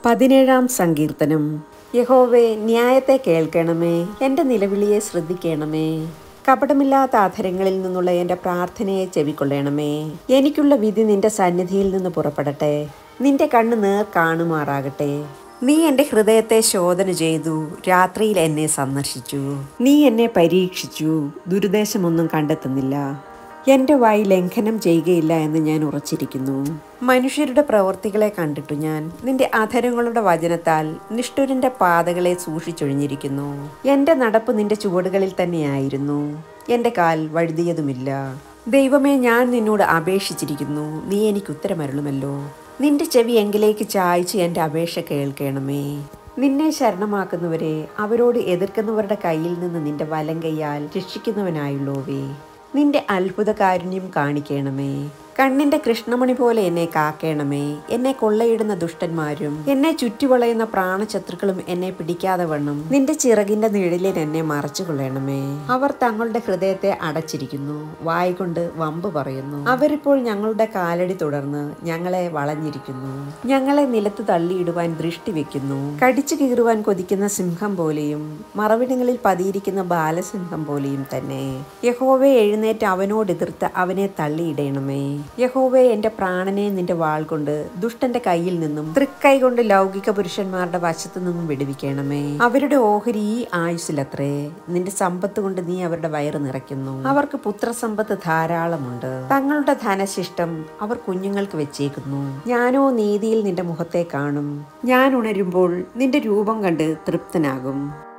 പതിനേഴാം സങ്കീർത്തനം യഹോവേ ന്യായത്തെ കേൾക്കണമേ എൻ്റെ നിലവിളിയെ ശ്രദ്ധിക്കണമേ കപടമില്ലാത്ത അധരങ്ങളിൽ നിന്നുള്ള എൻ്റെ പ്രാർത്ഥനയെ ചെവിക്കൊള്ളണമേ എനിക്കുള്ള വിധി നിന്റെ സന്നിധിയിൽ നിന്ന് പുറപ്പെടട്ടെ നിന്റെ കണ്ണ് നേർ കാണുമാറാകട്ടെ നീ എൻ്റെ ഹൃദയത്തെ ശോധന ചെയ്തു രാത്രിയിൽ എന്നെ സന്ദർശിച്ചു നീ എന്നെ പരീക്ഷിച്ചു ദുരുദ്ദേശമൊന്നും കണ്ടെത്തുന്നില്ല എൻ്റെ വായി ലംഘനം ചെയ്യുകയില്ല എന്ന് ഞാൻ ഉറച്ചിരിക്കുന്നു മനുഷ്യരുടെ പ്രവൃത്തികളെ കണ്ടിട്ടു ഞാൻ നിന്റെ അധരങ്ങളുടെ വചനത്താൽ നിഷ്ഠുരന്റെ പാതകളെ സൂക്ഷിച്ചൊഴിഞ്ഞിരിക്കുന്നു എൻ്റെ നടപ്പ് നിന്റെ ചുവടുകളിൽ തന്നെയായിരുന്നു എൻ്റെ കാൽ വഴുതിയതുമില്ല ദൈവമേ ഞാൻ നിന്നോട് അപേക്ഷിച്ചിരിക്കുന്നു നീ എനിക്ക് ഉത്തരമരുളുമല്ലോ നിന്റെ ചെവി എങ്കിലേക്ക് ചായച്ച് എൻ്റെ അപേക്ഷ കേൾക്കണമേ നിന്നെ ശരണമാക്കുന്നവരെ അവരോട് എതിർക്കുന്നവരുടെ കയ്യിൽ നിന്ന് നിന്റെ വലം കൈയാൽ രക്ഷിക്കുന്നവനായുള്ളോവേ നിന്റെ അത്ഭുത കാരുണ്യം കാണിക്കണമേ കണ്ണിന്റെ കൃഷ്ണമണി പോലെ എന്നെ കാക്കേണമേ എന്നെ കൊള്ളയിടുന്ന ദുഷ്ടന്മാരും എന്നെ ചുറ്റുവളയുന്ന പ്രാണശത്രുക്കളും എന്നെ പിടിക്കാതെ വണ്ണം നിന്റെ ചിറകിന്റെ നിഴലിൽ എന്നെ മറച്ചു കൊള്ളണമേ അവർ തങ്ങളുടെ ഹൃദയത്തെ അടച്ചിരിക്കുന്നു വായി കൊണ്ട് വമ്പ് പറയുന്നു അവരിപ്പോൾ ഞങ്ങളുടെ കാലടി തുടർന്ന് ഞങ്ങളെ വളഞ്ഞിരിക്കുന്നു ഞങ്ങളെ നിലത്ത് തള്ളിയിടുവാൻ ദൃഷ്ടി വെക്കുന്നു കടിച്ചു കീറുവാൻ കൊതിക്കുന്ന സിംഹം പോലെയും മറവിടങ്ങളിൽ പതിയിരിക്കുന്ന ബാലസിംഹം പോലെയും തന്നെ യഹോവെ എഴുന്നേറ്റ് അവനോട് എതിർത്ത് അവനെ തള്ളിയിടണമേ യഹോവെ എന്റെ പ്രാണനെ നിന്റെ വാൾ കൊണ്ട് ദുഷ്ടന്റെ കയ്യിൽ നിന്നും തൃക്കൈ കൊണ്ട് ലൗകിക പുരുഷന്മാരുടെ വശത്തു നിന്നും വിടുവിക്കണമേ അവരുടെ ഓഹരി ഈ ആയുസിലത്രേ നിന്റെ സമ്പത്ത് കൊണ്ട് നീ അവരുടെ വയറ് നിറയ്ക്കുന്നു അവർക്ക് പുത്രസമ്പത്ത് ധാരാളമുണ്ട് തങ്ങളുടെ ധനശിഷ്ടം അവർ കുഞ്ഞുങ്ങൾക്ക് വെച്ചേക്കുന്നു ഞാനോ നീതിയിൽ നിന്റെ മുഖത്തെ കാണും ഞാൻ ഉണരുമ്പോൾ നിന്റെ രൂപം കണ്ട് തൃപ്തനാകും